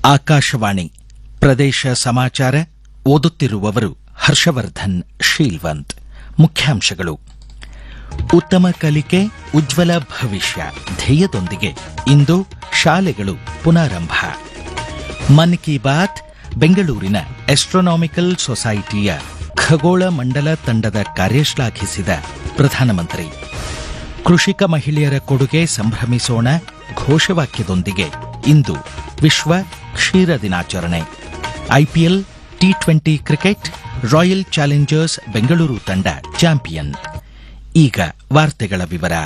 ಆಕಾಶವಾಣಿ ಪ್ರದೇಶ ಸಮಾಚಾರ ಓದುತ್ತಿರುವವರು ಹರ್ಷವರ್ಧನ್ ಶೀಲ್ವಂತ್ ಮುಖ್ಯಾಂಶಗಳು ಉತ್ತಮ ಕಲಿಕೆ ಉಜ್ವಲ ಭವಿಷ್ಯ ಧ್ಯೇಯದೊಂದಿಗೆ ಇಂದು ಶಾಲೆಗಳು ಪುನಾರಂಭ ಮನ್ ಕಿ ಬಾತ್ ಬೆಂಗಳೂರಿನ ಆಸ್ಟ್ರೋನಾಮಿಕಲ್ ಸೊಸೈಟಿಯ ಖಗೋಳ ಮಂಡಲ ತಂಡದ ಕಾರ್ಯ ಶ್ಲಾಘಿಸಿದ ಪ್ರಧಾನಮಂತ್ರಿ ಕೃಷಿಕ ಮಹಿಳೆಯರ ಕೊಡುಗೆ ಸಂಭ್ರಮಿಸೋಣ ಘೋಷವಾಕ್ಯದೊಂದಿಗೆ ಇಂದು ವಿಶ್ವ ಕ್ಷೀರ ದಿನಾಚರಣೆ IPL T twenty cricket royal challengers Bengaluru ತಂಡ ಚಾಂಪಿಯನ್ ಈಗ ವಾರ್ತೆಗಳ ವಿವರ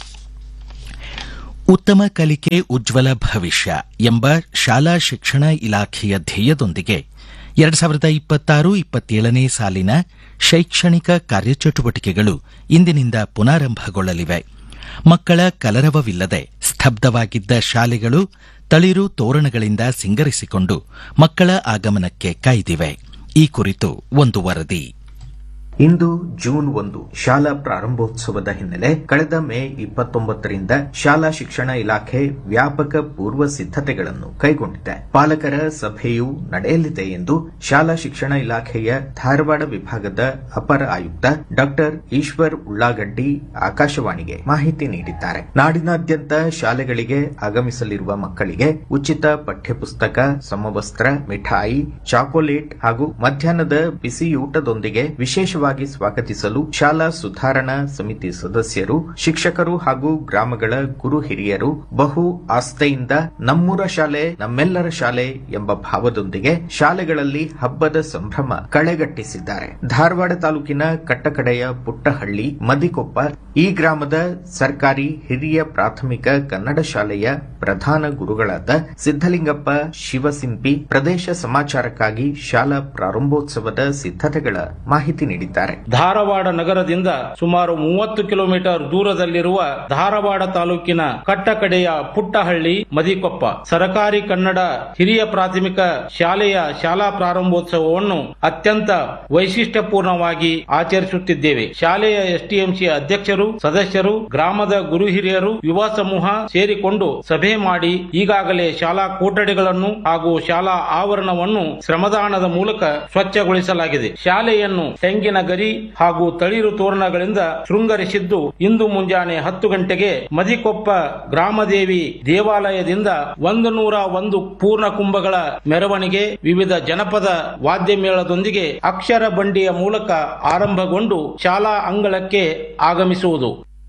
ಉತ್ತಮ ಕಲಿಕೆ ಉಜ್ವಲ ಭವಿಷ್ಯ ಎಂಬ ಶಾಲಾ ಶಿಕ್ಷಣ ಇಲಾಖೆಯ ಧ್ಯೇಯದೊಂದಿಗೆ ಎರಡ್ ಸಾವಿರದ ಇಪ್ಪತ್ತಾರು ಇಪ್ಪತ್ತೇಳನೇ ಸಾಲಿನ ಶೈಕ್ಷಣಿಕ ಕಾರ್ಯಚಟುವಟಿಕೆಗಳು ಇಂದಿನಿಂದ ಪುನಾರಂಭಗೊಳ್ಳಲಿವೆ ಮಕ್ಕಳ ಕಲರವವಿಲ್ಲದೆ ಸ್ತಬ್ಧವಾಗಿದ್ದ ಶಾಲೆಗಳು ತಳಿರು ತೋರಣಗಳಿಂದ ಸಿಂಗರಿಸಿಕೊಂಡು ಮಕ್ಕಳ ಆಗಮನಕ್ಕೆ ಕಾಯ್ದಿವೆ ಈ ಕುರಿತು ಒಂದು ವರದಿ ಇಂದು ಜೂನ್ ಒಂದು ಶಾಲಾ ಪ್ರಾರಂಭೋತ್ಸವದ ಹಿನ್ನೆಲೆ ಕಳೆದ ಮೇ ಇಪ್ಪತ್ತೊಂಬತ್ತರಿಂದ ಶಾಲಾ ಶಿಕ್ಷಣ ಇಲಾಖೆ ವ್ಯಾಪಕ ಪೂರ್ವ ಸಿದ್ಧತೆಗಳನ್ನು ಕೈಗೊಂಡಿದೆ ಪಾಲಕರ ಸಭೆಯೂ ನಡೆಯಲಿದೆ ಎಂದು ಶಾಲಾ ಶಿಕ್ಷಣ ಇಲಾಖೆಯ ಧಾರವಾಡ ವಿಭಾಗದ ಅಪರ ಆಯುಕ್ತ ಡಾಕ್ಟರ್ ಈಶ್ವರ್ ಉಳ್ಳಾಗಡ್ಡಿ ಆಕಾಶವಾಣಿಗೆ ಮಾಹಿತಿ ನೀಡಿದ್ದಾರೆ ನಾಡಿನಾದ್ಯಂತ ಶಾಲೆಗಳಿಗೆ ಆಗಮಿಸಲಿರುವ ಮಕ್ಕಳಿಗೆ ಉಚಿತ ಪಠ್ಯಪುಸ್ತಕ ಸಮವಸ್ತ್ರ ಮಿಠಾಯಿ ಚಾಕೊಲೇಟ್ ಹಾಗೂ ಮಧ್ಯಾಹ್ನದ ಬಿಸಿಯೂಟದೊಂದಿಗೆ ವಿಶೇಷವಾಗಿ ಸ್ವಾಗತಿಸಲು ಶಾಲಾ ಸುಧಾರಣಾ ಸಮಿತಿ ಸದಸ್ಯರು ಶಿಕ್ಷಕರು ಹಾಗೂ ಗ್ರಾಮಗಳ ಗುರು ಹಿರಿಯರು ಬಹು ಆಸ್ಥೆಯಿಂದ ನಮ್ಮೂರ ಶಾಲೆ ನಮ್ಮೆಲ್ಲರ ಶಾಲೆ ಎಂಬ ಭಾವದೊಂದಿಗೆ ಶಾಲೆಗಳಲ್ಲಿ ಹಬ್ಬದ ಸಂಭ್ರಮ ಕಳೆಗಟ್ಟಿಸಿದ್ದಾರೆ ಧಾರವಾಡ ತಾಲೂಕಿನ ಕಟ್ಟಕಡೆಯ ಪುಟ್ಟಹಳ್ಳಿ ಮದಿಕೊಪ್ಪ ಈ ಗ್ರಾಮದ ಸರ್ಕಾರಿ ಹಿರಿಯ ಪ್ರಾಥಮಿಕ ಕನ್ನಡ ಶಾಲೆಯ ಪ್ರಧಾನ ಗುರುಗಳಾದ ಸಿದ್ದಲಿಂಗಪ್ಪ ಶಿವಸಿಂಪಿ ಪ್ರದೇಶ ಸಮಾಚಾರಕ್ಕಾಗಿ ಶಾಲಾ ಪ್ರಾರಂಭೋತ್ಸವದ ಸಿದ್ಧತೆಗಳ ಮಾಹಿತಿ ನೀಡಿದ್ದಾರೆ ಧಾರವಾಡ ನಗರದಿಂದ ಸುಮಾರು ಮೂವತ್ತು ಕಿಲೋಮೀಟರ್ ದೂರದಲ್ಲಿರುವ ಧಾರವಾಡ ತಾಲೂಕಿನ ಕಟ್ಟಕಡೆಯ ಪುಟ್ಟಹಳ್ಳಿ ಮದಿಕೊಪ್ಪ ಸರಕಾರಿ ಕನ್ನಡ ಹಿರಿಯ ಪ್ರಾಥಮಿಕ ಶಾಲೆಯ ಶಾಲಾ ಪ್ರಾರಂಭೋತ್ಸವವನ್ನು ಅತ್ಯಂತ ವೈಶಿಷ್ಟ್ಯಪೂರ್ಣವಾಗಿ ಆಚರಿಸುತ್ತಿದ್ದೇವೆ ಶಾಲೆಯ ಎಸ್ಟಿಎಂಸಿ ಅಧ್ಯಕ್ಷರು ಸದಸ್ಯರು ಗ್ರಾಮದ ಗುರು ಹಿರಿಯರು ಯುವ ಸಮೂಹ ಸೇರಿಕೊಂಡು ಸಭೆ ಮಾಡಿ ಈಗಾಗಲೇ ಶಾಲಾ ಕೊಠಡಿಗಳನ್ನು ಹಾಗೂ ಶಾಲಾ ಆವರಣವನ್ನು ಶ್ರಮದಾನದ ಮೂಲಕ ಸ್ವಚ್ಛಗೊಳಿಸಲಾಗಿದೆ ಶಾಲೆಯನ್ನು ತೆಂಗಿನ ಗರಿ ಹಾಗೂ ತಳಿರು ತೋರಣಗಳಿಂದ ಶೃಂಗರಿಸಿದ್ದು ಇಂದು ಮುಂಜಾನೆ ಹತ್ತು ಗಂಟೆಗೆ ಮದಿಕೊಪ್ಪ ಗ್ರಾಮದೇವಿ ದೇವಾಲಯದಿಂದ ಒಂದು ನೂರ ಒಂದು ಪೂರ್ಣ ಕುಂಭಗಳ ಮೆರವಣಿಗೆ ವಿವಿಧ ಜನಪದ ವಾದ್ಯ ಮೇಳದೊಂದಿಗೆ ಅಕ್ಷರ ಬಂಡಿಯ ಮೂಲಕ ಆರಂಭಗೊಂಡು ಶಾಲಾ ಅಂಗಳಕ್ಕೆ ಆಗಮಿಸುವುದು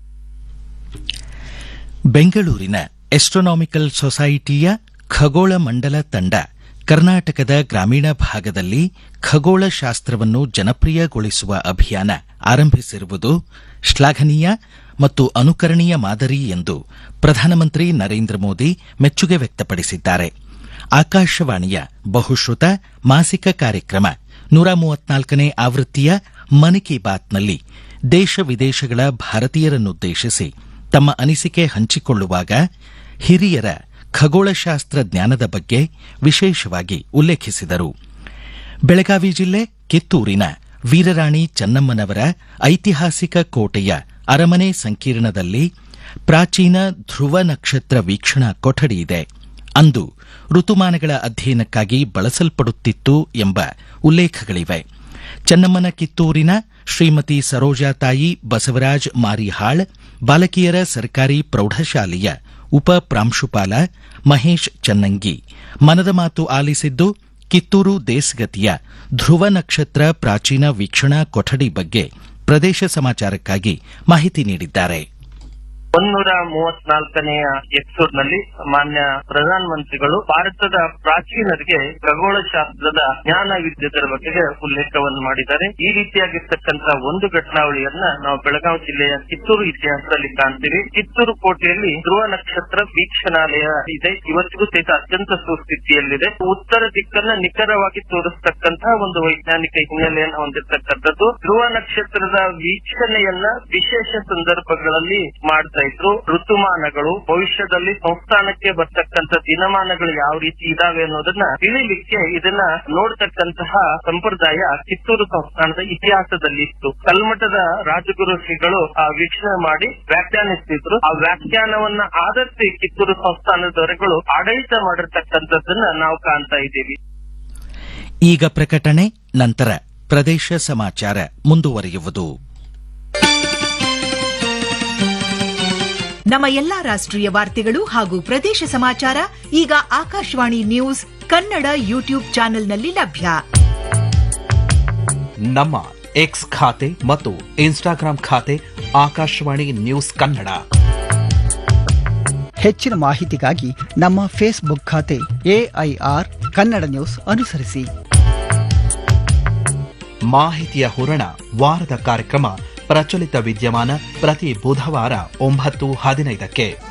ಬೆಂಗಳೂರಿನ ಆಸ್ಟ್ರೋನಾಮಿಕಲ್ ಸೊಸೈಟಿಯ ಖಗೋಳ ಮಂಡಲ ತಂಡ ಕರ್ನಾಟಕದ ಗ್ರಾಮೀಣ ಭಾಗದಲ್ಲಿ ಖಗೋಳಶಾಸ್ತ್ರವನ್ನು ಜನಪ್ರಿಯಗೊಳಿಸುವ ಅಭಿಯಾನ ಆರಂಭಿಸಿರುವುದು ಶ್ಲಾಘನೀಯ ಮತ್ತು ಅನುಕರಣೀಯ ಮಾದರಿ ಎಂದು ಪ್ರಧಾನಮಂತ್ರಿ ನರೇಂದ್ರ ಮೋದಿ ಮೆಚ್ಚುಗೆ ವ್ಯಕ್ತಪಡಿಸಿದ್ದಾರೆ ಆಕಾಶವಾಣಿಯ ಬಹುಶ್ರುತ ಮಾಸಿಕ ಕಾರ್ಯಕ್ರಮ ನೂರ ಮೂವತ್ನಾಲ್ಕನೇ ಆವೃತ್ತಿಯ ಮನ್ ಕಿ ಬಾತ್ನಲ್ಲಿ ದೇಶ ವಿದೇಶಗಳ ಭಾರತೀಯರನ್ನುದ್ದೇಶಿಸಿ ತಮ್ಮ ಅನಿಸಿಕೆ ಹಂಚಿಕೊಳ್ಳುವಾಗ ಹಿರಿಯರ ಖಗೋಳಶಾಸ್ತ್ರ ಜ್ಞಾನದ ಬಗ್ಗೆ ವಿಶೇಷವಾಗಿ ಉಲ್ಲೇಖಿಸಿದರು ಬೆಳಗಾವಿ ಜಿಲ್ಲೆ ಕಿತ್ತೂರಿನ ವೀರರಾಣಿ ಚೆನ್ನಮ್ಮನವರ ಐತಿಹಾಸಿಕ ಕೋಟೆಯ ಅರಮನೆ ಸಂಕೀರ್ಣದಲ್ಲಿ ಪ್ರಾಚೀನ ಧ್ರುವ ನಕ್ಷತ್ರ ವೀಕ್ಷಣಾ ಕೊಠಡಿ ಇದೆ ಅಂದು ಋತುಮಾನಗಳ ಅಧ್ಯಯನಕ್ಕಾಗಿ ಬಳಸಲ್ಪಡುತ್ತಿತ್ತು ಎಂಬ ಉಲ್ಲೇಖಗಳಿವೆ ಚೆನ್ನಮ್ಮನ ಕಿತ್ತೂರಿನ ಶ್ರೀಮತಿ ಸರೋಜಾತಾಯಿ ಬಸವರಾಜ್ ಮಾರಿಹಾಳ್ ಬಾಲಕಿಯರ ಸರ್ಕಾರಿ ಪ್ರೌಢಶಾಲೆಯ ಉಪ ಪ್ರಾಂಶುಪಾಲ ಮಹೇಶ್ ಚನ್ನಂಗಿ ಮನದ ಮಾತು ಆಲಿಸಿದ್ದು ಕಿತ್ತೂರು ದೇಸ್ಗತಿಯ ಧ್ರುವ ನಕ್ಷತ್ರ ಪ್ರಾಚೀನ ವೀಕ್ಷಣಾ ಕೊಠಡಿ ಬಗ್ಗೆ ಪ್ರದೇಶ ಸಮಾಚಾರಕ್ಕಾಗಿ ಮಾಹಿತಿ ನೀಡಿದ್ದಾರೆ ಒಂದೂರ ಮೂವತ್ನಾಲ್ಕನೆಯ ಎಪಿಸೋಡ್ ನಲ್ಲಿ ಮಾನ್ಯ ಪ್ರಧಾನ ಮಂತ್ರಿಗಳು ಭಾರತದ ಪ್ರಾಚೀನರಿಗೆ ಖಗೋಳಶಾಸ್ತ್ರದ ಜ್ಞಾನವಿದ್ಯದರ ಬಗ್ಗೆ ಉಲ್ಲೇಖವನ್ನು ಮಾಡಿದ್ದಾರೆ ಈ ರೀತಿಯಾಗಿರ್ತಕ್ಕಂತ ಒಂದು ಘಟನಾವಳಿಯನ್ನ ನಾವು ಬೆಳಗಾವಿ ಜಿಲ್ಲೆಯ ಕಿತ್ತೂರು ಇತಿಹಾಸದಲ್ಲಿ ಕಾಣ್ತೀವಿ ಕಿತ್ತೂರು ಕೋಟೆಯಲ್ಲಿ ಧ್ರುವ ನಕ್ಷತ್ರ ವೀಕ್ಷಣಾಲಯ ಇದೆ ಇವತ್ತಿಗೂ ಸಹಿತ ಅತ್ಯಂತ ಸುಸ್ಥಿತಿಯಲ್ಲಿದೆ ಉತ್ತರ ದಿಕ್ಕನ್ನ ನಿಖರವಾಗಿ ತೋರಿಸ್ತಕ್ಕಂತಹ ಒಂದು ವೈಜ್ಞಾನಿಕ ಹಿನ್ನೆಲೆಯನ್ನು ಹೊಂದಿರತಕ್ಕಂಥದ್ದು ಧ್ರುವ ನಕ್ಷತ್ರದ ವೀಕ್ಷಣೆಯನ್ನ ವಿಶೇಷ ಸಂದರ್ಭಗಳಲ್ಲಿ ಮಾಡ್ತಾ ಇದ್ರು ಋತುಮಾನಗಳು ಭವಿಷ್ಯದಲ್ಲಿ ಸಂಸ್ಥಾನಕ್ಕೆ ಬರ್ತಕ್ಕಂಥ ದಿನಮಾನಗಳು ಯಾವ ರೀತಿ ಇದಾವೆ ಅನ್ನೋದನ್ನ ತಿಳಿಲಿಕ್ಕೆ ಇದನ್ನ ನೋಡ್ತಕ್ಕಂತಹ ಸಂಪ್ರದಾಯ ಕಿತ್ತೂರು ಸಂಸ್ಥಾನದ ಇತಿಹಾಸದಲ್ಲಿ ಇತ್ತು ಕಲ್ಮಠದ ರಾಜಗುರು ಶ್ರೀಗಳು ಆ ವೀಕ್ಷಣೆ ಮಾಡಿ ವ್ಯಾಖ್ಯಾನಿಸ್ತಿದ್ರು ಆ ವ್ಯಾಖ್ಯಾನವನ್ನ ಆಧರಿಸಿ ಕಿತ್ತೂರು ಸಂಸ್ಥಾನದವರೆಗಳು ಆಡಳಿತ ಮಾಡಿರ್ತಕ್ಕಂಥದ್ದನ್ನ ನಾವು ಕಾಣ್ತಾ ಇದ್ದೀವಿ ಈಗ ಪ್ರಕಟಣೆ ನಂತರ ಪ್ರದೇಶ ಸಮಾಚಾರ ಮುಂದುವರಿಯುವುದು ನಮ್ಮ ಎಲ್ಲಾ ರಾಷ್ಟ್ರೀಯ ವಾರ್ತೆಗಳು ಹಾಗೂ ಪ್ರದೇಶ ಸಮಾಚಾರ ಈಗ ಆಕಾಶವಾಣಿ ನ್ಯೂಸ್ ಕನ್ನಡ ಯೂಟ್ಯೂಬ್ ಚಾನೆಲ್ನಲ್ಲಿ ಲಭ್ಯ ನಮ್ಮ ಎಕ್ಸ್ ಖಾತೆ ಮತ್ತು ಇನ್ಸ್ಟಾಗ್ರಾಂ ಖಾತೆ ಆಕಾಶವಾಣಿ ನ್ಯೂಸ್ ಕನ್ನಡ ಹೆಚ್ಚಿನ ಮಾಹಿತಿಗಾಗಿ ನಮ್ಮ ಫೇಸ್ಬುಕ್ ಖಾತೆ ಎಐಆರ್ ಕನ್ನಡ ನ್ಯೂಸ್ ಅನುಸರಿಸಿ ಮಾಹಿತಿಯ ಹೂರಣ ವಾರದ ಕಾರ್ಯಕ್ರಮ ಪ್ರಚಲಿತ ವಿದ್ಯಮಾನ ಪ್ರತಿ ಬುಧವಾರ ಒಂಬತ್ತು ಹದಿನೈದಕ್ಕೆ